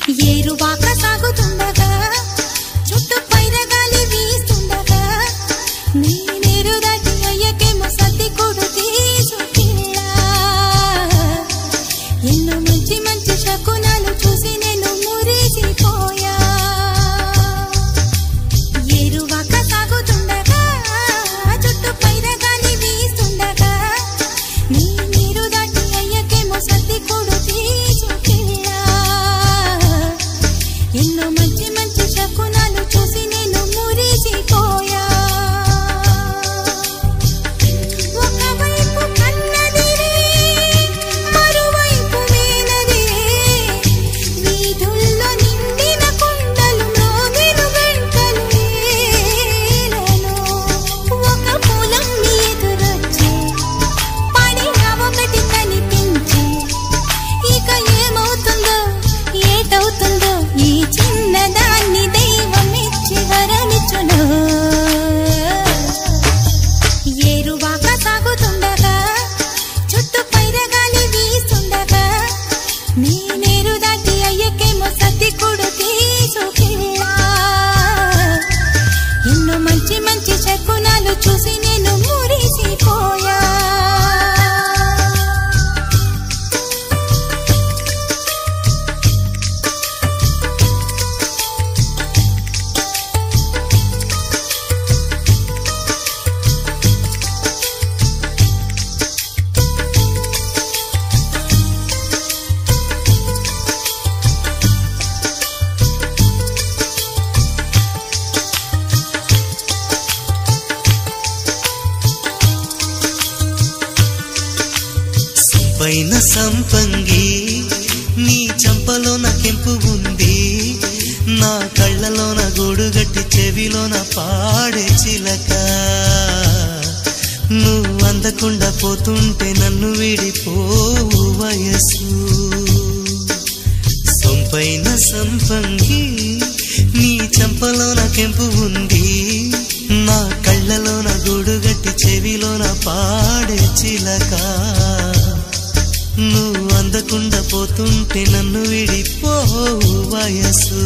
ఏరువాక సాగుతుండగా చుట్టూ పైరగాలి వీస్తుండగా నేనేరు దాటి అయ్యకేమో సర్ది కొడు తీసుకెళ్ళా ఎన్నో మంచి మంచి శకునాలు చూసి నేను మురిసిపోయా ఏరువాక సాగుతుండగా చుట్టూ పైరగాలి వీస్తుండగా నీ నీరు దాటి అయ్యకేమో సర్ది కొడు తీసుకెళ్ళా ఎన్నో మంచి మంచి శకునాలు చూసి నేను మురిసిపోయా ఒకవైపు కన్నదిరే మరువైపు వేనదే వీధుల్లో నిండిన కొండలు మ్రోగెను గంటలు వేలలో ఒక పొలం ఎదురొచ్చే పడిన ఒకటి కనిపించే ఇక ఏమవుతుందో ఏటవుతుందో ఈ చిన్నదాన్ని దైవం ఇచ్చి వరమిచ్చును ఏరువాక సాగుతుండగా చుట్టూ పైరగాలి వీస్తుండగా నేనేరు దాటి అయ్యకేమో సతి కొడు తీసుకెళ్ళా ఎన్నో మంచి మంచి శకునాలు చూసి నేను మురిసిపోయా పైన సంపంగి నీ చంపలోన కెంపు ఉంది నా కళ్ళలోన గూడుగట్టి చెవిలోన పాడే చిలక నువ్వు అందకుండా పోతుంటే నన్ను విడిపోవు వయసు సొంపైన సంపంగి నీ చంపలోన కెంపు ఉంది నా కళ్ళలోన గూడుగట్టి చెవిలోన పాడే చిలక నువ్వు అందకుండా పోతుంటే నన్ను విడిపోవు వయసు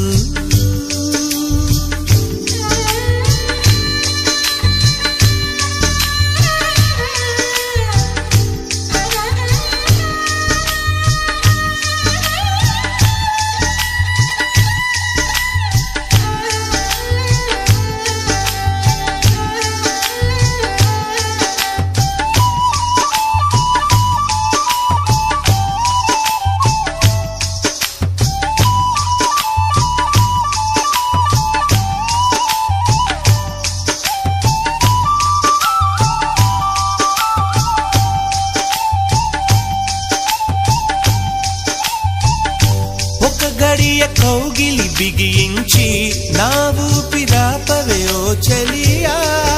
ఒక గడియ కౌగిలి బిగించి నా ఊపిరాపవే ఓ చలియా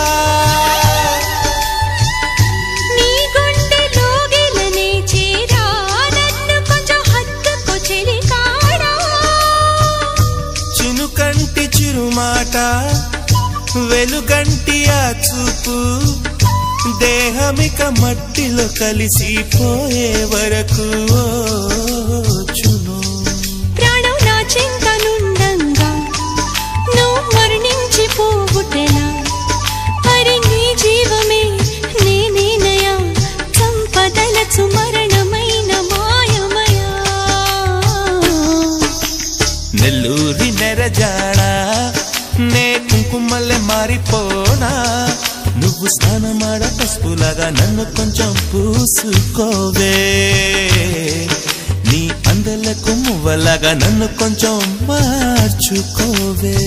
నీ గుండెలో గిలనే చేరా నన్ను కొంచెం హత్తుకో చెలికాడా చినుకంటి చిరుమాట వెలుగంటి ఆ చూపు దేహమిక మట్టిలో కలిసిపోయే వరకు ఓ చును ప్రాణం నా చింతనుండంగా నువ్వు మరణించి పోవుటెలా మరి నీ జీవమే నేనేనయా సంపదలకు మరణమైన మాయమయా నెల్లూరి నెరజాడా నే కుంకుమల్లె మారిపోనా నువ్వు స్నానమాడ పసుపులాగా నన్ను కొంచెం పూసుకోవే నీ అందలకు మువ్వలాగా నన్ను కొంచెం మార్చుకోవే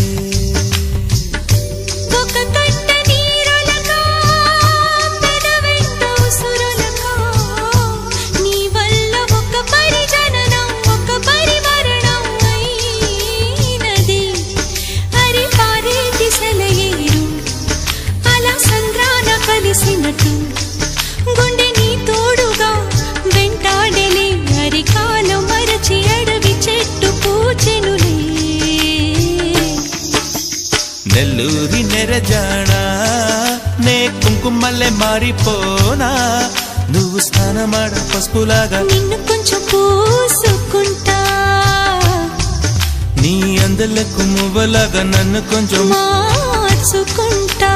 ఒక కట్ట నీరులకా పెదవెంట ఉసురులకా నీ వల్ల ఒక పరిజననం ఒక పరిమరణం అయినది హరి పారేటి సెలయేరు అలా సంద్రాన కలిసినట్టు గుండె నీ తోడుగా వెంటాడలే అరికాలు మరచి అడవి చెట్టు పూచెనులే నెల్లూరి నెరజాడా నే కుంకుమల్లె మారిపోనా నువ్వు స్నానమాడ పసుపులాగా నిన్ను కొంచెం పూసుకుంటా సెదలకు మువ్వలాగా నన్ను కొంచెం మార్చుకుంటా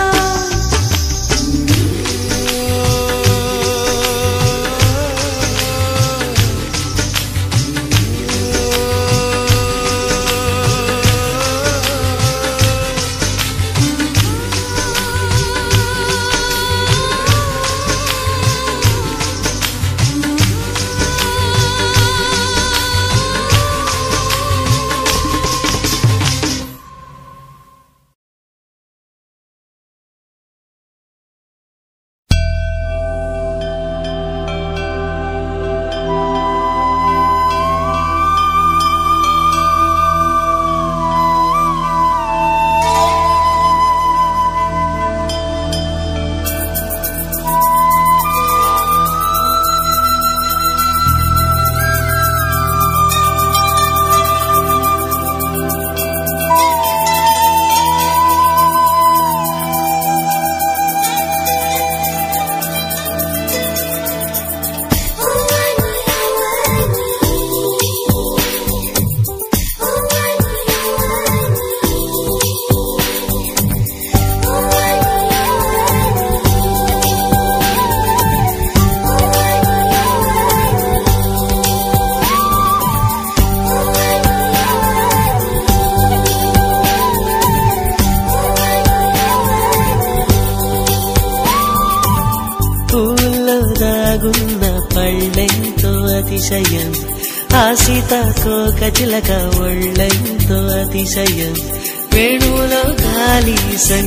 పూల్లో దాగున్న పళ్ళెంతో అతిశయం ఆ సీతాకోక చిలక ఒళ్ళెంతో అతిశయం వేణువులో గాలి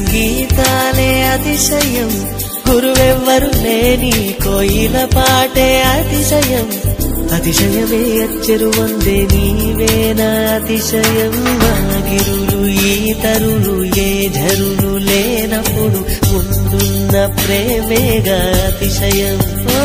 సంగీతాలే అతిశయం గురువెవ్వరు లేని కోయిల పాటే అతిశయం అతిశయమే అచ్చరు వందే నీవేనా అతిశయం మాగిరులు ఈతరులు ఏ ఝరులు లేనప్పుడు ముందున్న ప్రేమేగా అతిశయం ఓ,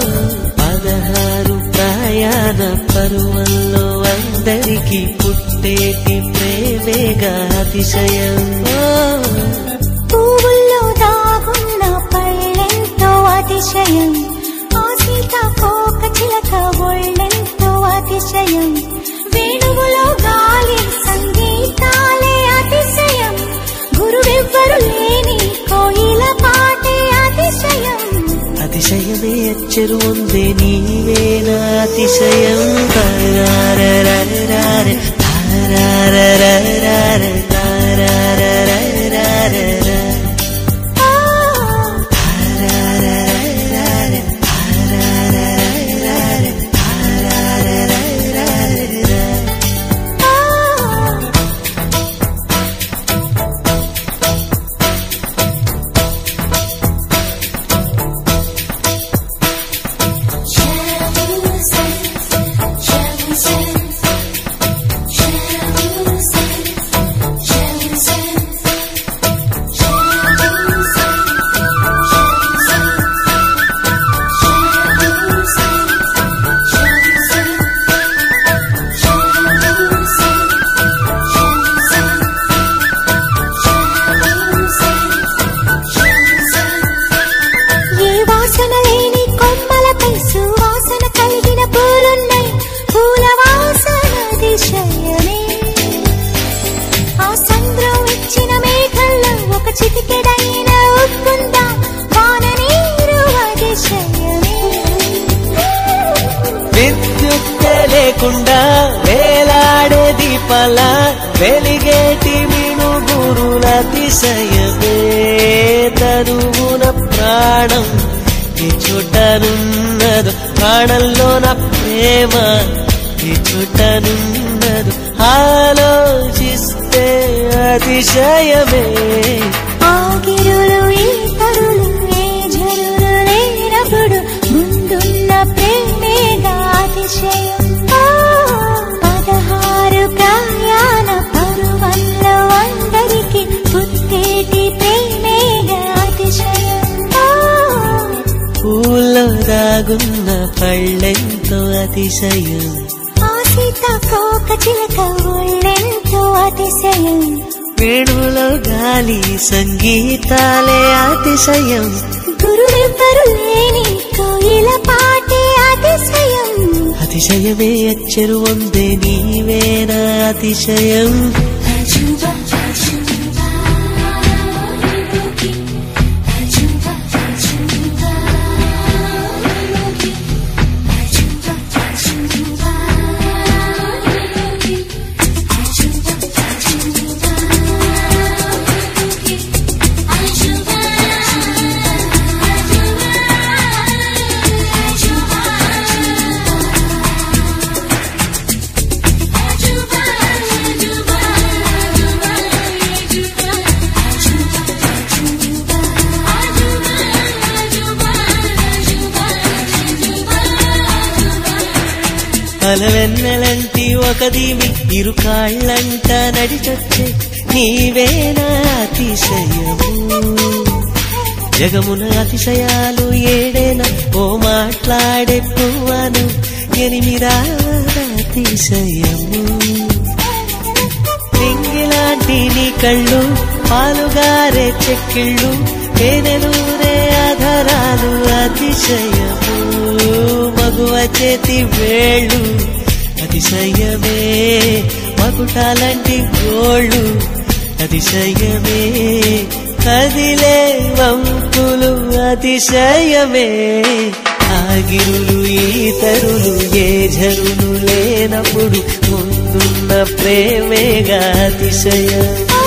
పదహారు ప్రయాణ పరువల్లో అందరికీ పుట్టేటి ప్రేమేగా అతిశయం ఓ, పువ్వుల్లో దాగున్న పళ్ళెంతో అతిశయం ఆ సీతాకోక చిలక ఒళ్ళెంతో అతిశయం వేణువులో గాలి సంగీతాలే అతిశయం గురువెవ్వరు లేని కోయిల పాటే అతిశయం అతిశయమే అచ్చరు ఉందే నీవేనా అతిశయం తారారరారార, తారారరారార, తారారరారార, ఆ, తారారరారార, తారారరారార, తారారరారార. ఆ. ఏ వాసన లేని కొమ్మలపై సువాసన కలిగిన పూలున్నాయి పూల వాసన దిశయమే ఆ సంద్రం ఇచ్చిన మేఘల్లో ఒక చిటికెడైన ఉప్పుందా వాన నీరు అతిశయమే విద్యుత్ లేకుండా వేలాడే దీపాల వెలిగేటి మినుగురుల అతిశయమే తరువున ప్రాణం ఈ చుట్టనున్నదు ప్రాణంలోన ప్రేమ ఈ చుట్టనున్నదు ఆలోచిస్తే అతిశయమే ఆగిరులు ఈ తరులు ఏ జరులు లేనప్పుడు ముందున్న ప్రేమేగా అతిశయం ఆ, పదహారు ప్రయాణ పరువల్లో అందరికి పుట్టేటి ప్రేమేగా అతిశయం ఆ, పూల్లో దాగున్న పళ్ళెంతో అతిశయం ఆ సీతాకోక చిలక ఒళ్ళెంతో అతిశయం వేణువులో గాలి సంగీతాలే అతిశయం గురువెవ్వరు లేని కోయిల పాటే అతిశయం అతిశయమే అచ్చరు ಒಂದೇ నీవేనా అతిశయం అజుబా అజుబా అజుబా అజుబా అజుబా అజుబా అజుబా అజుబా అలవెన్నెలంటి ఒక దీమి ఇరు కాళ్ళంట నడిచొచ్చే నీవేనా అతిశయము జగమున అతిశయాలు ఏడేన ఓ మాట్లాడే పువ్వను ఎనిమిదా అతిశయము నింగిలాంటి నీ కళ్ళు పాలుగారే చెక్కిళ్ళు తేనెలూరే ఆధారాలు అతిశయము మగువ చేతి వేళ్ళు అతిశయమే మకుటాలంటి గోళ్ళు అతిశయమే కదిలే వంపులు అతిశయమే ఆగిరులు ఈతరులు ఏ జరులు లేనప్పుడు ముందున్న ప్రేమేగా అతిశయం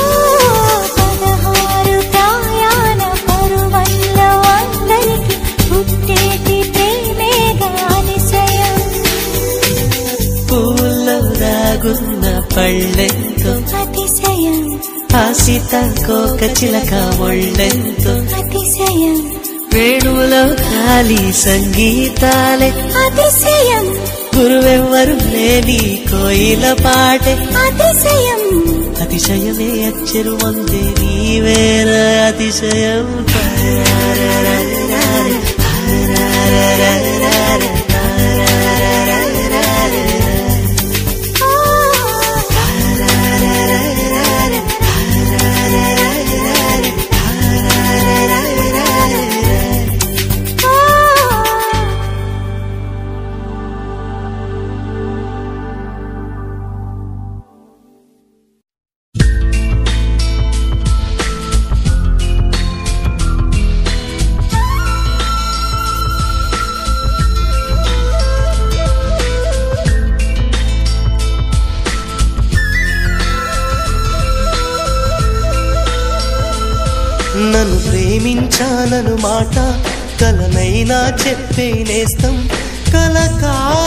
పదహారు ప్రాయాణ పరువల్లో అందరికి పుట్టేటి ప్రేమేగా అతిశయం పూల్లో దాగున్న పళ్ళెంతో అతిశయం ఆశిత కోక చిలక ఒళ్ళెంతో అతిశయం వేణువులో ఖాళీ సంగీతాలే అతిశయం గురువెవ్వరు లేని కోయిల పాటే అతిశయం అతిశయమే అచ్చరు వందే నీవేర అతిశయం నన్ను ప్రేమించానను మాట కలనైనా చెప్పే నేస్తం కలకాలం